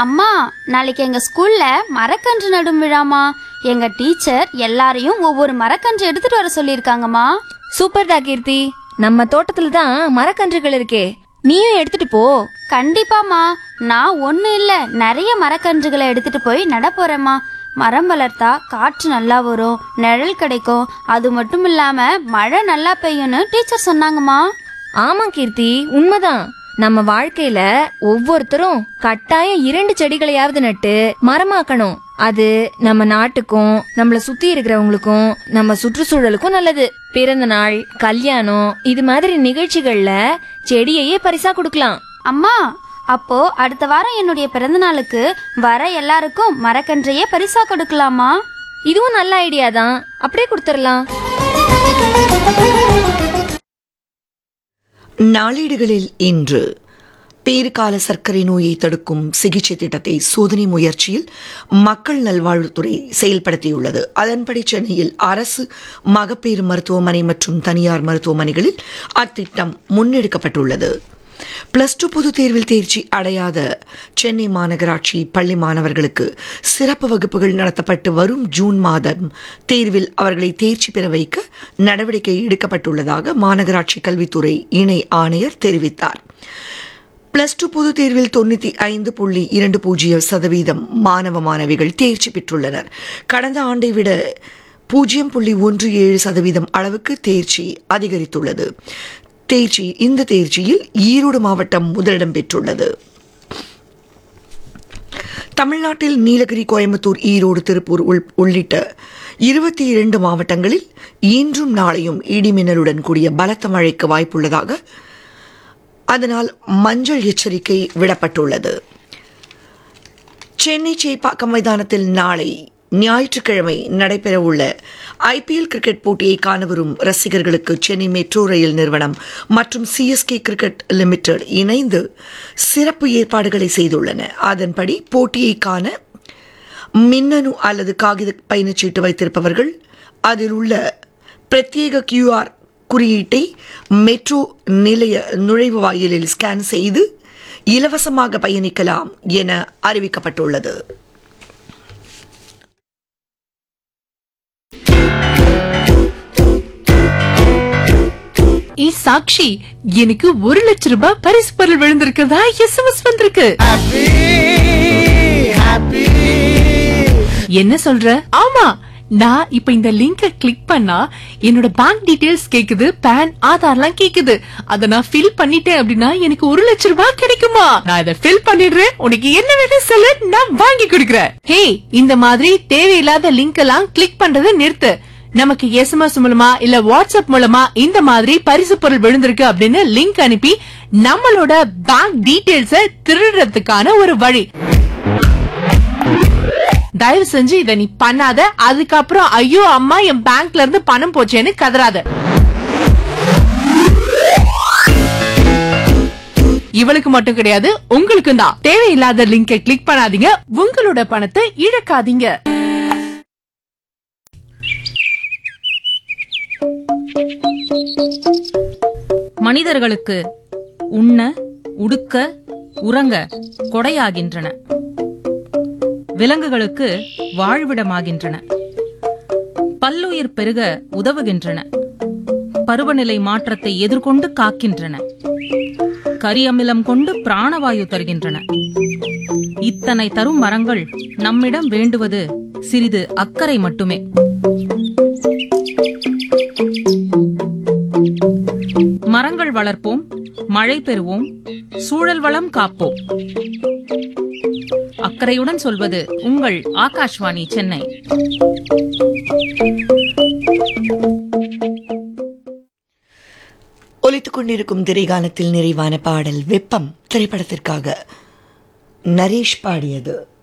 அம்மா நாளைக்கு எங்க ஸ்கூல்ல மரக்கன்று நடும் விழாமா எங்க டீச்சர் எல்லாரையும் ஒவ்வொரு மரக்கன்று எடுத்துட்டு வர சொல்லியிருக்காங்கம்மா சூப்பர்டா கீர்த்தி நம்ம தோட்டத்துல தான் மரக்கன்றுகள் இருக்கே நீயும் எடுத்துட்டு போ கண்டிப்பாம்மா நான் ஒண்ணு இல்ல நிறைய மரக்கன்றுகளை எடுத்துட்டு போய் நட போறேம்மா மரம் வளர்த்தா காற்று நல்லா வரும் நிழல் கிடைக்கும் அது மட்டும் இல்லாம மழை நல்லா பெய்யும்னு டீச்சர் சொன்னாங்கம்மா ஆமா கீர்த்தி உண்மைதான் நம்ம வாழ்க்கையில ஒவ்வொருத்தரும் கட்டாயம் இரண்டு செடிகளையாவது நட்டு மரமாக்கணும் அது நம்ம நாட்டுக்கும் நம்மள சுத்தி இருக்கிறவங்களுக்கும் நம்ம சுற்றுச்சூழலுக்கும் நல்லது பிறந்த நாள் கல்யாணம் இது மாதிரி நிகழ்ச்சிகள்ல செடியையே பரிசா கொடுக்கலாம் அம்மா அப்போ அடுத்த வாரம் என்னுடைய பிறந்த நாளுக்கு வர எல்லாருக்கும் மரக்கன்றையே பரிசா கொடுக்கலாமா இதுவும் நல்ல ஐடியா தான் அப்படியே கொடுத்துடலாம் நாளேடுகளில் இன்று பேறுகால சர்க்கரை நோயை தடுக்கும் சிகிச்சை திட்டத்தை சோதனை முயற்சியில் மக்கள் நல்வாழ்வுத்துறை செயல்படுத்தியுள்ளது அதன்படி சென்னையில் அரசு மகப்பேறு மருத்துவமனை மற்றும் தனியார் மருத்துவமனைகளில் அத்திட்டம் முன்னெடுக்கப்பட்டுள்ளது பிளஸ் டூ பொதுத் தேர்வில் தேர்ச்சி அடையாத சென்னை மாநகராட்சி பள்ளி மாணவர்களுக்கு சிறப்பு வகுப்புகள் நடத்தப்பட்டு வரும் ஜூன் மாதம் தேர்வில் அவர்களை தேர்ச்சி பெற வைக்க நடவடிக்கை எடுக்கப்பட்டுள்ளதாக மாநகராட்சி கல்வித்துறை இணை ஆணையர் தெரிவித்தார் பிளஸ் டூ பொதுத் தேர்வில் தொண்ணூற்றி ஐந்து புள்ளி இரண்டு பூஜ்ஜியம் சதவீதம் மாணவ மாணவிகள் தேர்ச்சி பெற்றுள்ளனர் கடந்த ஆண்டை விட பூஜ்ஜியம் புள்ளி ஒன்று ஏழு சதவீதம் அளவுக்கு தேர்ச்சி அதிகரித்துள்ளது தேர்ச்சி இந்த தேர்ச்சியில் ஈரோடு மாவட்டம் முதலிடம் பெற்றுள்ளது தமிழ்நாட்டில் நீலகிரி கோயம்புத்தூர் ஈரோடு திருப்பூர் உள் உள்ளிட்ட இருபத்தி இரண்டு மாவட்டங்களில் இன்றும் நாளையும் இடிமின்னலுடன் கூடிய பலத்த மழைக்கு வாய்ப்புள்ளதாக அதனால் மஞ்சள் எச்சரிக்கை விடப்பட்டுள்ளது சென்னை சேப்பாக்கம் மைதானத்தில் நாளை ஞாயிற்றுக்கிழமை நடைபெறவுள்ள ஐபிஎல் கிரிக்கெட் போட்டியை காண வரும் ரசிகர்களுக்கு சென்னை மெட்ரோ ரயில் நிறுவனம் மற்றும் சிஎஸ்கே கிரிக்கெட் லிமிடெட் இணைந்து சிறப்பு ஏற்பாடுகளை செய்துள்ளன அதன்படி போட்டியை காண மின்னணு அல்லது காகித பயணச்சீட்டு வைத்திருப்பவர்கள் அதில் உள்ள பிரத்யேக கியூஆர் குறியீட்டை மெட்ரோ நிலைய நுழைவு வாயிலில் ஸ்கேன் செய்து இலவசமாக பயணிக்கலாம் என அறிவிக்கப்பட்டுள்ளது ஏ சாக்ஷி எனக்கு ஒரு லட்ச ரூபாய் பரிசு பொருள் விழுந்திருக்கிறதா எஸ்எம்எஸ் வந்திருக்கு என்ன சொல்ற ஆமா நான் இப்ப இந்த லிங்க கிளிக் பண்ணா என்னோட பேங்க் டீடைல்ஸ் கேக்குது பேன் ஆதார்லாம் கேக்குது அத நான் ஃபில் பண்ணிட்டேன் அப்படின்னா எனக்கு ஒரு லட்ச ரூபாய் கிடைக்குமா நான் இத ஃபில் பண்ணிடுறேன் உனக்கு என்ன வேணும் சொல்லு நான் வாங்கி கொடுக்கறேன் ஹே இந்த மாதிரி தேவையில்லாத லிங்க் எல்லாம் கிளிக் பண்றதை நிறுத்து நமக்கு எஸ்எம்எஸ் மூலமா இல்ல வாட்ஸ்அப் மூலமா இந்த மாதிரி பரிசு பொருள் விழுந்திருக்கு அப்படின்னு லிங்க் அனுப்பி நம்மளோட பேங்க் டீடைல்ஸ திருடுறதுக்கான ஒரு வழி தயவு செஞ்சு இத நீ பண்ணாத அதுக்கப்புறம் ஐயோ அம்மா என் பேங்க்ல இருந்து பணம் போச்சேன்னு கதறாத இவளுக்கு மட்டும் கிடையாது உங்களுக்கும் தான் தேவையில்லாத லிங்கை கிளிக் பண்ணாதீங்க உங்களோட பணத்தை இழக்காதீங்க மனிதர்களுக்கு உண்ண உடுக்க உறங்க கொடையாகின்றன விலங்குகளுக்கு வாழ்விடமாகின்றன பல்லுயிர் பெருக உதவுகின்றன பருவநிலை மாற்றத்தை எதிர்கொண்டு காக்கின்றன கரியமிலம் கொண்டு பிராணவாயு தருகின்றன இத்தனை தரும் மரங்கள் நம்மிடம் வேண்டுவது சிறிது அக்கறை மட்டுமே மரங்கள் வளர்ப்போம் மழை பெறுவோம் சூழல் வளம் காப்போம் அக்கறையுடன் சொல்வது உங்கள் ஆகாஷ்வாணி சென்னை ஒலித்துக் கொண்டிருக்கும் திரைகாலத்தில் நிறைவான பாடல் வெப்பம் திரைப்படத்திற்காக நரேஷ் பாடியது